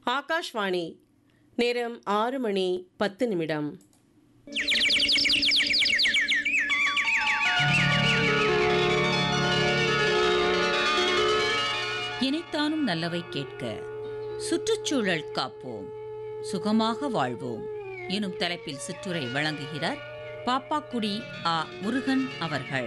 ஆகாஷ்வாணி நேரம் ஆறு மணி பத்து நிமிடம் இனைத்தானும் நல்லவை கேட்க சுற்றுச்சூழல் காப்போம் சுகமாக வாழ்வோம் எனும் தலைப்பில் சிற்றுரை வழங்குகிறார் பாப்பாக்குடி ஆ முருகன் அவர்கள்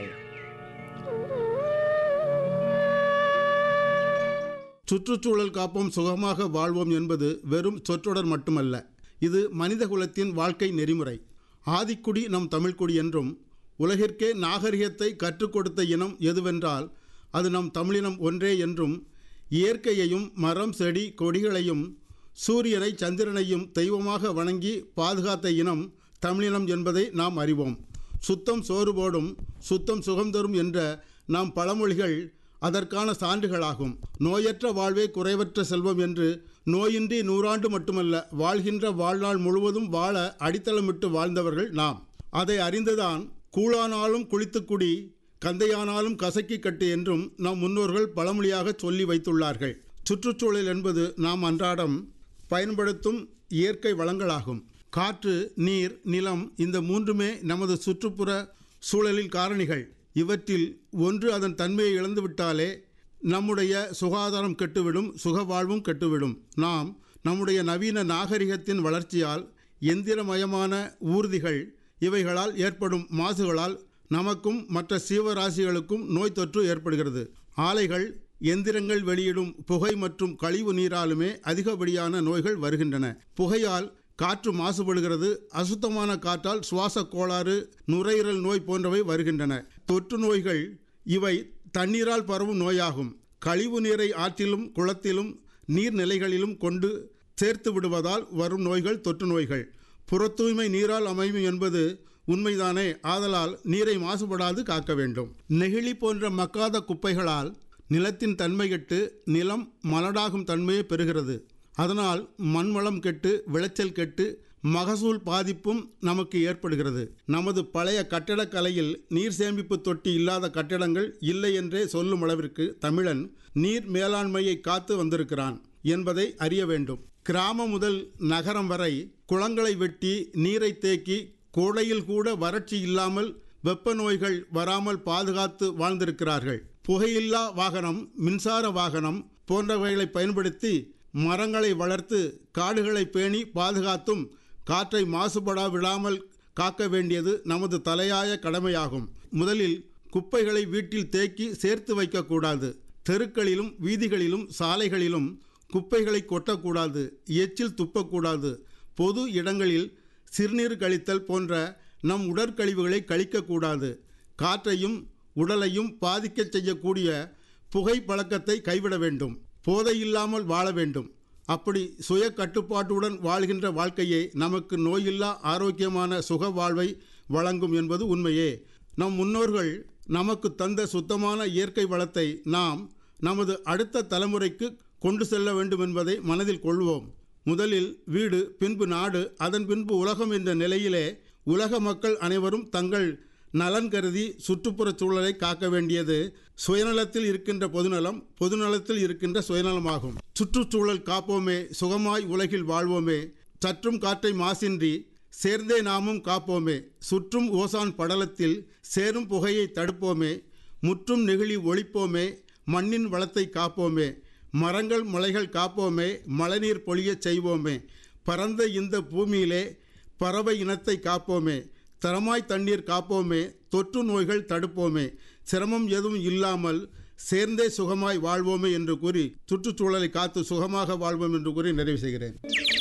சுற்றுச்சூழல் காப்போம் சுகமாக வாழ்வோம் என்பது வெறும் சொற்றொடர் மட்டுமல்ல இது மனிதகுலத்தின் வாழ்க்கை நெறிமுறை ஆதிக்குடி நம் தமிழ்க்குடி என்றும் உலகிற்கே நாகரிகத்தை கற்றுக் கொடுத்த இனம் எதுவென்றால் அது நம் தமிழினம் ஒன்றே என்றும் இயற்கையையும் மரம் செடி கொடிகளையும் சூரியனை சந்திரனையும் தெய்வமாக வணங்கி பாதுகாத்த இனம் தமிழினம் என்பதை நாம் அறிவோம் சுத்தம் சோறு போடும் சுத்தம் சுகம் தரும் என்ற நாம் பழமொழிகள் அதற்கான சான்றுகளாகும் நோயற்ற வாழ்வே குறைவற்ற செல்வம் என்று நோயின்றி நூறாண்டு மட்டுமல்ல வாழ்கின்ற வாழ்நாள் முழுவதும் வாழ அடித்தளமிட்டு வாழ்ந்தவர்கள் நாம் அதை அறிந்துதான் கூழானாலும் குளித்துக்குடி கந்தையானாலும் கசக்கி கட்டு என்றும் நம் முன்னோர்கள் பழமொழியாக சொல்லி வைத்துள்ளார்கள் சுற்றுச்சூழல் என்பது நாம் அன்றாடம் பயன்படுத்தும் இயற்கை வளங்களாகும் காற்று நீர் நிலம் இந்த மூன்றுமே நமது சுற்றுப்புற சூழலின் காரணிகள் இவற்றில் ஒன்று அதன் தன்மையை இழந்துவிட்டாலே நம்முடைய சுகாதாரம் கெட்டுவிடும் சுகவாழ்வும் கெட்டுவிடும் நாம் நம்முடைய நவீன நாகரிகத்தின் வளர்ச்சியால் எந்திரமயமான ஊர்திகள் இவைகளால் ஏற்படும் மாசுகளால் நமக்கும் மற்ற சீவராசிகளுக்கும் நோய் தொற்று ஏற்படுகிறது ஆலைகள் எந்திரங்கள் வெளியிடும் புகை மற்றும் கழிவு நீராலுமே அதிகப்படியான நோய்கள் வருகின்றன புகையால் காற்று மாசுபடுகிறது அசுத்தமான காற்றால் சுவாச கோளாறு நுரையீரல் நோய் போன்றவை வருகின்றன தொற்று நோய்கள் இவை தண்ணீரால் பரவும் நோயாகும் கழிவு நீரை ஆற்றிலும் குளத்திலும் நீர்நிலைகளிலும் கொண்டு சேர்த்து விடுவதால் வரும் நோய்கள் தொற்று நோய்கள் புற தூய்மை நீரால் அமையும் என்பது உண்மைதானே ஆதலால் நீரை மாசுபடாது காக்க வேண்டும் நெகிழி போன்ற மக்காத குப்பைகளால் நிலத்தின் தன்மை கெட்டு நிலம் மலடாகும் தன்மையை பெறுகிறது அதனால் மண்வளம் கெட்டு விளைச்சல் கெட்டு மகசூல் பாதிப்பும் நமக்கு ஏற்படுகிறது நமது பழைய கட்டடக்கலையில் நீர் சேமிப்பு தொட்டி இல்லாத கட்டடங்கள் இல்லை என்றே சொல்லும் அளவிற்கு தமிழன் நீர் மேலாண்மையை காத்து வந்திருக்கிறான் என்பதை அறிய வேண்டும் கிராமம் முதல் நகரம் வரை குளங்களை வெட்டி நீரை தேக்கி கோடையில் கூட வறட்சி இல்லாமல் வெப்ப நோய்கள் வராமல் பாதுகாத்து வாழ்ந்திருக்கிறார்கள் புகையில்லா வாகனம் மின்சார வாகனம் போன்றவைகளை பயன்படுத்தி மரங்களை வளர்த்து காடுகளை பேணி பாதுகாத்தும் காற்றை மாசுபடா விடாமல் காக்க வேண்டியது நமது தலையாய கடமையாகும் முதலில் குப்பைகளை வீட்டில் தேக்கி சேர்த்து வைக்கக்கூடாது தெருக்களிலும் வீதிகளிலும் சாலைகளிலும் குப்பைகளை கொட்டக்கூடாது எச்சில் துப்பக்கூடாது பொது இடங்களில் சிறுநீர் கழித்தல் போன்ற நம் உடற்கழிவுகளை கழிக்கக்கூடாது காற்றையும் உடலையும் பாதிக்கச் செய்யக்கூடிய புகை பழக்கத்தை கைவிட வேண்டும் போதையில்லாமல் வாழ வேண்டும் அப்படி சுய கட்டுப்பாட்டுடன் வாழ்கின்ற வாழ்க்கையே நமக்கு நோயில்லா ஆரோக்கியமான சுக வாழ்வை வழங்கும் என்பது உண்மையே நம் முன்னோர்கள் நமக்கு தந்த சுத்தமான இயற்கை வளத்தை நாம் நமது அடுத்த தலைமுறைக்கு கொண்டு செல்ல வேண்டும் என்பதை மனதில் கொள்வோம் முதலில் வீடு பின்பு நாடு அதன் பின்பு உலகம் என்ற நிலையிலே உலக மக்கள் அனைவரும் தங்கள் நலன் கருதி சுற்றுப்புறச் சூழலை காக்க வேண்டியது சுயநலத்தில் இருக்கின்ற பொதுநலம் பொதுநலத்தில் இருக்கின்ற சுயநலமாகும் சுற்றுச்சூழல் காப்போமே சுகமாய் உலகில் வாழ்வோமே சற்றும் காற்றை மாசின்றி சேர்ந்தே நாமும் காப்போமே சுற்றும் ஓசான் படலத்தில் சேரும் புகையை தடுப்போமே முற்றும் நெகிழி ஒழிப்போமே மண்ணின் வளத்தை காப்போமே மரங்கள் மலைகள் காப்போமே மழைநீர் பொழியச் செய்வோமே பரந்த இந்த பூமியிலே பறவை இனத்தை காப்போமே தரமாய் தண்ணீர் காப்போமே தொற்று நோய்கள் தடுப்போமே சிரமம் எதுவும் இல்லாமல் சேர்ந்தே சுகமாய் வாழ்வோமே என்று கூறி சுற்றுச்சூழலை காத்து சுகமாக வாழ்வோம் என்று கூறி நிறைவு செய்கிறேன்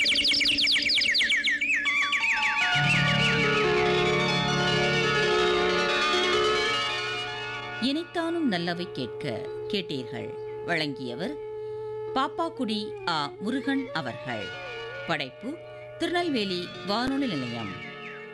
இனைத்தானும் நல்லவை கேட்க கேட்டீர்கள் வழங்கியவர் பாப்பாக்குடி ஆ முருகன் அவர்கள் படைப்பு திருநெல்வேலி வானொலி நிலையம்